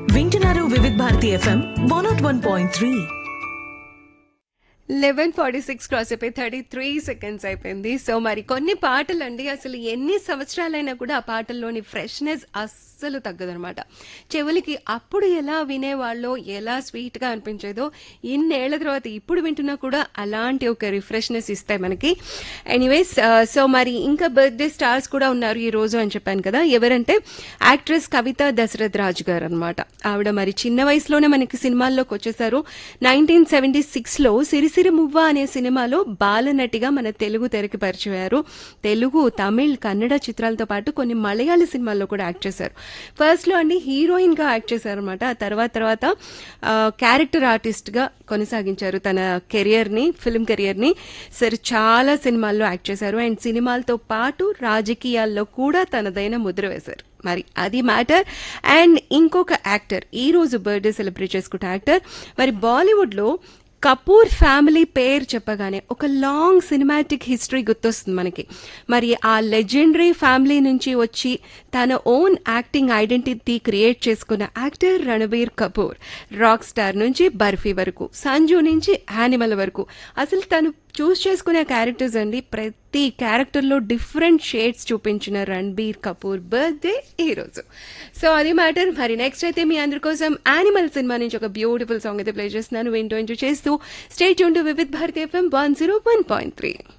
వింటున్నారు Vividh Bharati FM one nought one point three eleven forty six cross అయిపోయి thirty three seconds అయిపోయింది so మరి కొన్ని పాటలు అండి అసలు ఎన్ని సంవత్సరాలైనా కూడా ఆ పాటల్లోని ఫ్రెష్నెస్ అస్సలు తగ్గదనమాట చెవులకి అప్పుడు ఎలా వినేవాళ్ళో ఎలా స్వీట్గా అనిపించేదో ఇన్నేళ్ల తర్వాత ఇప్పుడు వింటున్నా కూడా అలాంటి ఒక రిఫ్రెష్నెస్ ఇస్తాయి మనకి ఎనీవేస్ సో మరి ఇంకా బర్త్డే స్టార్స్ కూడా ఉన్నారు ఈ రోజు అని చెప్పాను కదా ఎవరంటే యాక్ట్రెస్ కవిత దశరథ్ రాజు గారు అనమాట ఆవిడ మరి చిన్న వయసులోనే మనకి సినిమాల్లోకి వచ్చేసారు నైన్టీన్ సెవెంటీ సిక్స్లో సిరిసిరి మువ్వ అనే సినిమాలో బాలనటిగా మన తెలుగు తెరకి పరిచయారు తెలుగు తమిళ్ కన్నడ చిత్రాలతో పాటు కొన్ని మలయాళ సినిమాల్లో కూడా యాక్ట్ చేశారు ఫస్ట్లో అండి హీరోయిన్ గా యాక్ట్ చేశారనమాట ఆ తర్వాత తర్వాత క్యారెక్టర్ ఆర్టిస్ట్ గా కొనసాగించారు తన కెరియర్ ని ఫిల్మ్ కెరియర్ ని సరే చాలా సినిమాల్లో యాక్ట్ చేశారు అండ్ సినిమాలతో పాటు రాజకీయాల్లో కూడా తనదైన ముద్ర వేశారు మరి అది మ్యాటర్ అండ్ ఇంకొక యాక్టర్ ఈ రోజు బర్త్డే సెలబ్రేట్ చేసుకుంటే యాక్టర్ మరి బాలీవుడ్లో కపూర్ ఫ్యామిలీ పేరు చెప్పగానే ఒక లాంగ్ సినిమాటిక్ హిస్టరీ గుర్తొస్తుంది మనకి మరి ఆ లెజెండరీ ఫ్యామిలీ నుంచి వచ్చి తన ఓన్ యాక్టింగ్ ఐడెంటిటీ క్రియేట్ చేసుకున్న actor Ranbir Kapoor rock star నుంచి బర్ఫీ వరకు సంజు నుంచి యానిమల్ వరకు అసలు తను చూస్ చేసుకునే క్యారెక్టర్స్ అండి ప్రతి క్యారెక్టర్లో డిఫరెంట్ షేడ్స్ చూపించిన రణబీర్ కపూర్ బర్త్డే ఈ రోజు సో అది మ్యాటర్ మరి నెక్స్ట్ అయితే మీ అందరి కోసం యానిమల్ సినిమా నుంచి ఒక బ్యూటిఫుల్ సాంగ్ అయితే ప్లే చేస్తున్నాను వింటూ ఎంజాయ్ చేస్తూ స్టేట్ యూన్ to Vividh Bharati FM one zero one point three